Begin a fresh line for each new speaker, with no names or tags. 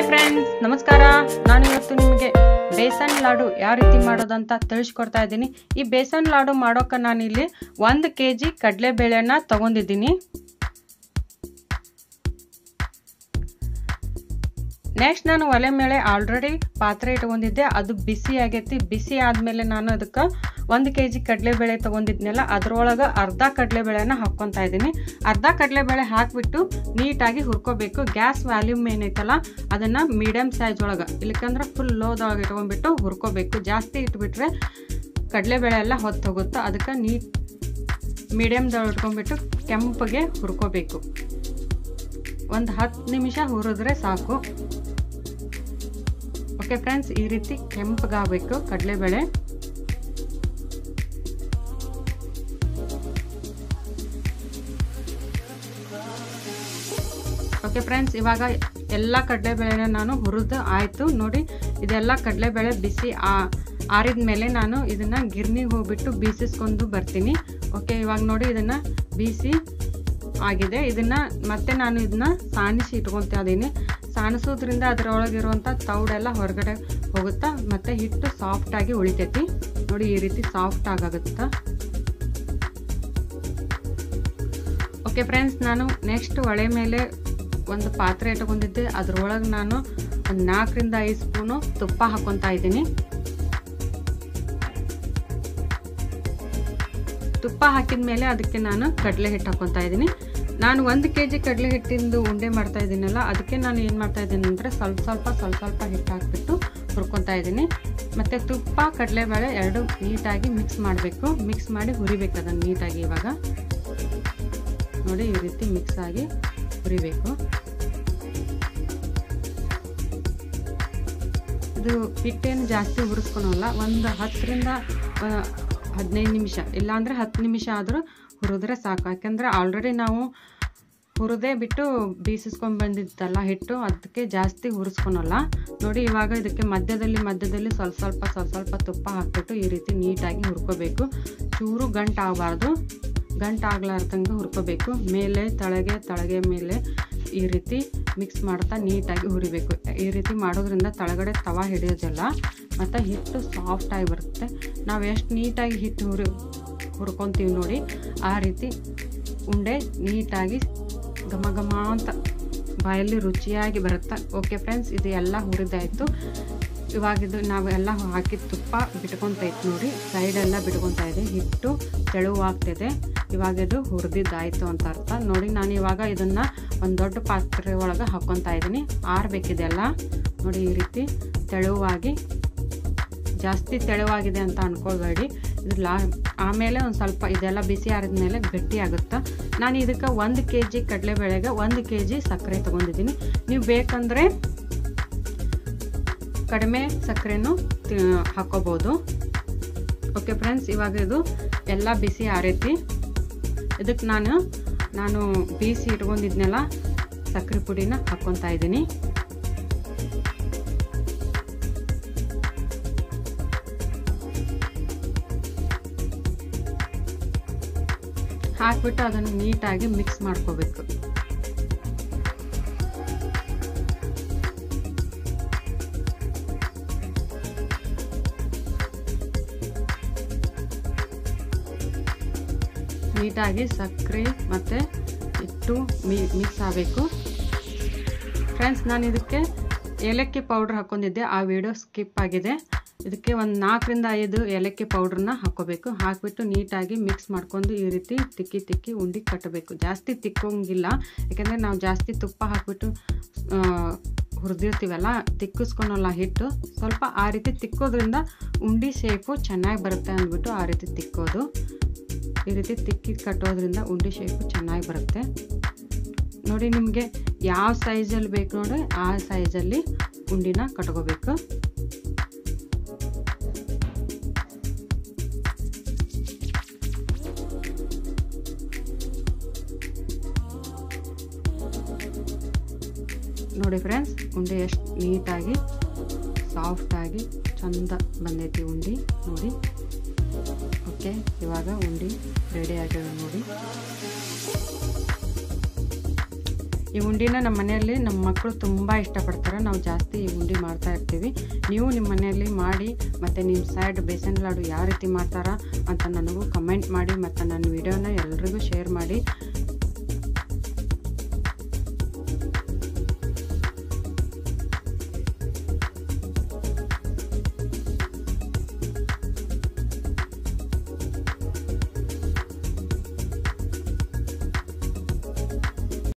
friends ನಮಸ್ಕಾರ ನಾನು ಇವತ್ತು ನಿಮಗೆ ಬೇಸನ್ ಲಾಡು ಯಾವ ರೀತಿ ಮಾಡೋದಂತ ತಿಳಿಸ್ಕೊಡ್ತಾ ಇದ್ದೀನಿ ಈ ಬೇಸನ್ ಲಾಡು ಮಾಡೋಕೆ ನಾನಿಲ್ಲಿ ಒಂದು ಕೆ ಜಿ ಕಡಲೆಬೇಳೆನ ತಗೊಂಡಿದ್ದೀನಿ ನೆಕ್ಸ್ಟ್ ನಾನು ಒಲೆ ಮೇಲೆ ಆಲ್ರೆಡಿ ಪಾತ್ರೆ ಇಟ್ಕೊಂಡಿದ್ದೆ ಅದು ಬಿಸಿ ಆಗೈತಿ ಬಿಸಿ ಆದಮೇಲೆ ನಾನು ಅದಕ್ಕೆ ಒಂದು ಕೆ ಜಿ ಕಡಲೆಬೇಳೆ ತೊಗೊಂಡಿದ್ನಲ್ಲ ಅದ್ರೊಳಗೆ ಅರ್ಧ ಕಡಲೆಬೇಳೆನ ಹಾಕ್ಕೊತಾ ಇದ್ದೀನಿ ಅರ್ಧ ಕಡಲೆಬೇಳೆ ಹಾಕಿಬಿಟ್ಟು ನೀಟಾಗಿ ಹುರ್ಕೋಬೇಕು ಗ್ಯಾಸ್ ವ್ಯಾಲ್ಯೂಮ್ ಏನೈತಲ್ಲ ಅದನ್ನು ಮೀಡಿಯಮ್ ಸೈಜ್ ಒಳಗೆ ಇಲ್ಲಕಂದ್ರೆ ಫುಲ್ ಲೋದೊಳಗೆ ಇಟ್ಕೊಂಡ್ಬಿಟ್ಟು ಹುರ್ಕೋಬೇಕು ಜಾಸ್ತಿ ಇಟ್ಬಿಟ್ರೆ ಕಡಲೆಬೇಳೆ ಎಲ್ಲ ಹೊತ್ತು ಹೋಗುತ್ತೆ ಅದಕ್ಕೆ ನೀಟ್ ಮೀಡಿಯಮ್ದೊಳಗೆ ಇಟ್ಕೊಂಡ್ಬಿಟ್ಟು ಕೆಂಪಗೆ ಹುರ್ಕೋಬೇಕು ಒಂದು ಹತ್ತು ನಿಮಿಷ ಹುರಿದ್ರೆ ಸಾಕು ಓಕೆ ಫ್ರೆಂಡ್ಸ್ ಈ ರೀತಿ ಕೆಂಪಗಾಗಬೇಕು ಕಡಲೆಬೇಳೆ ಓಕೆ ಫ್ರೆಂಡ್ಸ್ ಇವಾಗ ಎಲ್ಲ ಕಡಲೆಬೇಳೆನ ನಾನು ಹುರಿದು ಆಯಿತು ನೋಡಿ ಇದೆಲ್ಲ ಕಡಲೆಬೇಳೆ ಬಿಸಿ ಆರಿದ ಮೇಲೆ ನಾನು ಇದನ್ನು ಗಿರ್ನಿಗೆ ಹೋಗ್ಬಿಟ್ಟು ಬೀಸಿಸ್ಕೊಂಡು ಬರ್ತೀನಿ ಓಕೆ ಇವಾಗ ನೋಡಿ ಇದನ್ನು ಬೀಸಿ ಆಗಿದೆ ಇದನ್ನು ಮತ್ತೆ ನಾನು ಇದನ್ನ ಸಾಣಿಸಿ ಇಟ್ಕೊತಾ ಇದ್ದೀನಿ ಸಾಣಿಸೋದ್ರಿಂದ ಅದರೊಳಗಿರುವಂಥ ತೌಡೆಲ್ಲ ಹೊರಗಡೆ ಹೋಗುತ್ತಾ ಮತ್ತು ಹಿಟ್ಟು ಸಾಫ್ಟಾಗಿ ಉಳಿತೈತಿ ನೋಡಿ ಈ ರೀತಿ ಸಾಫ್ಟ್ ಆಗಾಗುತ್ತಾ ಓಕೆ ಫ್ರೆಂಡ್ಸ್ ನಾನು ನೆಕ್ಸ್ಟ್ ಒಳೆ ಮೇಲೆ ಒಂದು ಪಾತ್ರೆ ಇಟ್ಕೊಂಡಿದ್ದೆ ಅದ್ರೊಳಗೆ ನಾನು ಒಂದು ನಾಲ್ಕರಿಂದ ಐದು ಸ್ಪೂನು ತುಪ್ಪ ಹಾಕ್ಕೊತಾ ಇದ್ದೀನಿ ತುಪ್ಪ ಹಾಕಿದ ಮೇಲೆ ಅದಕ್ಕೆ ನಾನು ಕಡಲೆ ಹಿಟ್ಟು ಹಾಕ್ಕೊತಾ ಇದ್ದೀನಿ ನಾನು ಒಂದು ಕೆ ಜಿ ಕಡಲೆ ಹಿಟ್ಟಿಂದು ಉಂಡೆ ಮಾಡ್ತಾ ಇದ್ದೀನಲ್ಲ ಅದಕ್ಕೆ ನಾನು ಏನು ಮಾಡ್ತಾ ಇದ್ದೀನಿ ಅಂದರೆ ಸ್ವಲ್ಪ ಸ್ವಲ್ಪ ಸ್ವಲ್ಪ ಸ್ವಲ್ಪ ಹಿಟ್ಟು ಹಾಕ್ಬಿಟ್ಟು ಹುರ್ಕೊತಾ ಇದ್ದೀನಿ ಮತ್ತು ತುಪ್ಪ ಕಡಲೆಬೇಳೆ ಎರಡು ನೀಟಾಗಿ ಮಿಕ್ಸ್ ಮಾಡಬೇಕು ಮಿಕ್ಸ್ ಮಾಡಿ ಹುರಿಬೇಕು ಅದನ್ನು ನೀಟಾಗಿ ಇವಾಗ ನೋಡಿ ಈ ರೀತಿ ಮಿಕ್ಸ್ ಆಗಿ ಹುರಿಬೇಕು ಇದು ಹಿಟ್ಟೇನು ಜಾಸ್ತಿ ಹುರಿಸ್ಕೊಳಲ್ಲ ಒಂದು ಹತ್ತರಿಂದ ಹದಿನೈದು ನಿಮಿಷ ಇಲ್ಲಾಂದರೆ ಹತ್ತು ನಿಮಿಷ ಆದರೂ ಹುರಿದ್ರೆ ಸಾಕು ಯಾಕೆಂದರೆ ಆಲ್ರೆಡಿ ನಾವು ಹುರಿದೇ ಬಿಟ್ಟು ಬೀಸಿಸ್ಕೊಂಡು ಬಂದಿದ್ದಲ್ಲ ಹಿಟ್ಟು ಅದಕ್ಕೆ ಜಾಸ್ತಿ ಹುರಿಸ್ಕೊಳಲ್ಲ ನೋಡಿ ಇವಾಗ ಇದಕ್ಕೆ ಮಧ್ಯದಲ್ಲಿ ಮಧ್ಯದಲ್ಲಿ ಸ್ವಲ್ಪ ಸ್ವಲ್ಪ ಸ್ವಲ್ಪ ಸ್ವಲ್ಪ ತುಪ್ಪ ಹಾಕ್ಬಿಟ್ಟು ಈ ರೀತಿ ನೀಟಾಗಿ ಹುರ್ಕೋಬೇಕು ಚೂರು ಗಂಟು ಆಗಬಾರ್ದು ಗಂಟು ಆಗ್ಲಾರ್ದಂಗೆ ಹುರ್ಕೋಬೇಕು ಮೇಲೆ ತಳಗೆ ತಳಗೆ ಮೇಲೆ ಈ ರೀತಿ ಮಿಕ್ಸ್ ಮಾಡ್ತಾ ನೀಟಾಗಿ ಹುರಿಬೇಕು ಈ ರೀತಿ ಮಾಡೋದ್ರಿಂದ ತಳಗಡೆ ತವ ಹಿಡಿಯೋದಿಲ್ಲ ಮತ್ತು ಹಿಟ್ಟು ಸಾಫ್ಟಾಗಿ ಬರುತ್ತೆ ನಾವು ಎಷ್ಟು ನೀಟಾಗಿ ಹಿಟ್ಟು ಹುರಿ ಹುರ್ಕೊತೀವಿ ನೋಡಿ ಆ ರೀತಿ ಉಂಡೆ ನೀಟಾಗಿ ಘಮ ಘಮ ಅಂತ ಬಾಯಲ್ಲಿ ರುಚಿಯಾಗಿ ಬರುತ್ತೆ ಓಕೆ ಫ್ರೆಂಡ್ಸ್ ಇದು ಎಲ್ಲ ಹುರಿದಾಯಿತು ಇವಾಗ ಇದು ನಾವು ಎಲ್ಲ ಹಾಕಿದ ತುಪ್ಪ ಬಿಟ್ಕೊತೈತೆ ನೋಡಿ ಸೈಡೆಲ್ಲ ಬಿಟ್ಕೊತಾ ಇದೆ ಹಿಟ್ಟು ತೆಳುವಾಗ್ತಿದೆ ಇವಾಗ ಇದು ಹುರಿದಿದ್ದಾಯಿತು ಅಂತ ಅರ್ಥ ನೋಡಿ ನಾನು ಇವಾಗ ಇದನ್ನು ಒಂದು ದೊಡ್ಡ ಪಾತ್ರೆ ಒಳಗೆ ಹಾಕ್ಕೊತಾ ಇದ್ದೀನಿ ಆರಬೇಕಿದೆಲ್ಲ ನೋಡಿ ಈ ರೀತಿ ತೆಳುವಾಗಿ ಜಾಸ್ತಿ ತೆಳುವಾಗಿದೆ ಅಂತ ಅಂದ್ಕೊಳ್ಬೇಡಿ ಇದು ಲಾ ಆಮೇಲೆ ಒಂದು ಸ್ವಲ್ಪ ಇದೆಲ್ಲ ಬಿಸಿ ಆರಿದ ಮೇಲೆ ಗಟ್ಟಿ ಆಗುತ್ತೆ ನಾನು ಇದಕ್ಕೆ ಒಂದು ಕೆ ಜಿ ಕಡಲೆಬೇಳೆಗೆ ಒಂದು ಕೆ ಜಿ ಸಕ್ಕರೆ ತೊಗೊಂಡಿದ್ದೀನಿ ನೀವು ಬೇಕಂದರೆ ಕಡಿಮೆ ಸಕ್ಕರೆನೂ ಹಾಕೋಬೋದು ಓಕೆ ಫ್ರೆಂಡ್ಸ್ ಇವಾಗ ಇದು ಎಲ್ಲ ಬಿಸಿ ಆರೈತಿ ಇದಕ್ಕೆ ನಾನು ನಾನು ಬೀಸಿ ಇಟ್ಕೊಂಡಿದ್ನೆಲ್ಲ ಸಕ್ಕರೆ ಪುಡಿನ ಹಾಕ್ಕೊತಾ ಇದ್ದೀನಿ ಹಾಕ್ಬಿಟ್ಟು ಅದನ್ನು ನೀಟಾಗಿ ಮಿಕ್ಸ್ ಮಾಡ್ಕೋಬೇಕು ನೀಟಾಗಿ ಸಕ್ಕರೆ ಮತ್ತು ಹಿಟ್ಟು ಮಿ ಮಿಕ್ಸ್ ಆಗಬೇಕು ಫ್ರೆಂಡ್ಸ್ ನಾನು ಇದಕ್ಕೆ ಏಲಕ್ಕಿ ಪೌಡ್ರ್ ಹಾಕ್ಕೊಂಡಿದ್ದೆ ಆ ವಿಡಿಯೋ ಸ್ಕಿಪ್ ಆಗಿದೆ ಇದಕ್ಕೆ ಒಂದು ನಾಲ್ಕರಿಂದ ಐದು ಏಲಕ್ಕಿ ಪೌಡ್ರನ್ನ ಹಾಕ್ಕೋಬೇಕು ಹಾಕಿಬಿಟ್ಟು ನೀಟಾಗಿ ಮಿಕ್ಸ್ ಮಾಡ್ಕೊಂಡು ಈ ರೀತಿ ತಿಕ್ಕಿ ತಿಕ್ಕಿ ಉಂಡಿ ಕಟ್ಟಬೇಕು ಜಾಸ್ತಿ ತಿಕ್ಕೋಂಗಿಲ್ಲ ಯಾಕೆಂದರೆ ನಾವು ಜಾಸ್ತಿ ತುಪ್ಪ ಹಾಕಿಬಿಟ್ಟು ಹುರಿದಿರ್ತೀವಲ್ಲ ತಿಕ್ಕಿಸ್ಕೊಳಲ್ಲ ಹಿಟ್ಟು ಸ್ವಲ್ಪ ಆ ರೀತಿ ತಿಕ್ಕೋದ್ರಿಂದ ಉಂಡಿ ಶೇಪು ಚೆನ್ನಾಗಿ ಬರುತ್ತೆ ಅಂದ್ಬಿಟ್ಟು ಆ ರೀತಿ ತಿಕ್ಕೋದು ಈ ರೀತಿ ತಿಕ್ಕಿ ಕಟ್ಟೋದ್ರಿಂದ ಉಂಡಿ ಶೇಪು ಚೆನ್ನಾಗಿ ಬರುತ್ತೆ ನೋಡಿ ನಿಮಗೆ ಯಾವ ಸೈಜಲ್ಲಿ ಬೇಕು ನೋಡಿ ಆ ಸೈಜಲ್ಲಿ ಉಂಡಿನ ಕಟ್ಕೋಬೇಕು ನೋಡಿ ಫ್ರೆಂಡ್ಸ್ ಉಂಡೆ ಎಷ್ಟು ನೀಟಾಗಿ ಸಾಫ್ಟಾಗಿ ಚಂದ ಬಂದೈತಿ ಉಂಡಿ ನೋಡಿ ಓಕೆ ಇವಾಗ ಉಂಡಿ ರೆಡಿ ಆಗ್ಯಾವ ನೋಡಿ ಈ ಉಂಡಿನ ನಮ್ಮ ಮನೆಯಲ್ಲಿ ನಮ್ಮ ಮಕ್ಕಳು ತುಂಬ ಇಷ್ಟಪಡ್ತಾರೆ ನಾವು ಜಾಸ್ತಿ ಈ ಉಂಡಿ ಮಾಡ್ತಾ ಇರ್ತೀವಿ ನೀವು ನಿಮ್ಮ ಮನೆಯಲ್ಲಿ ಮಾಡಿ ಮತ್ತು ನಿಮ್ಮ ಸೈಡ್ ಬೇಸನ್ ಲಾಡು ಯಾವ ರೀತಿ ಮಾಡ್ತಾರ ಅಂತ ನನಗೂ ಕಮೆಂಟ್ ಮಾಡಿ ಮತ್ತು ನನ್ನ ವಿಡಿಯೋನ ಎಲ್ರಿಗೂ ಶೇರ್ ಮಾಡಿ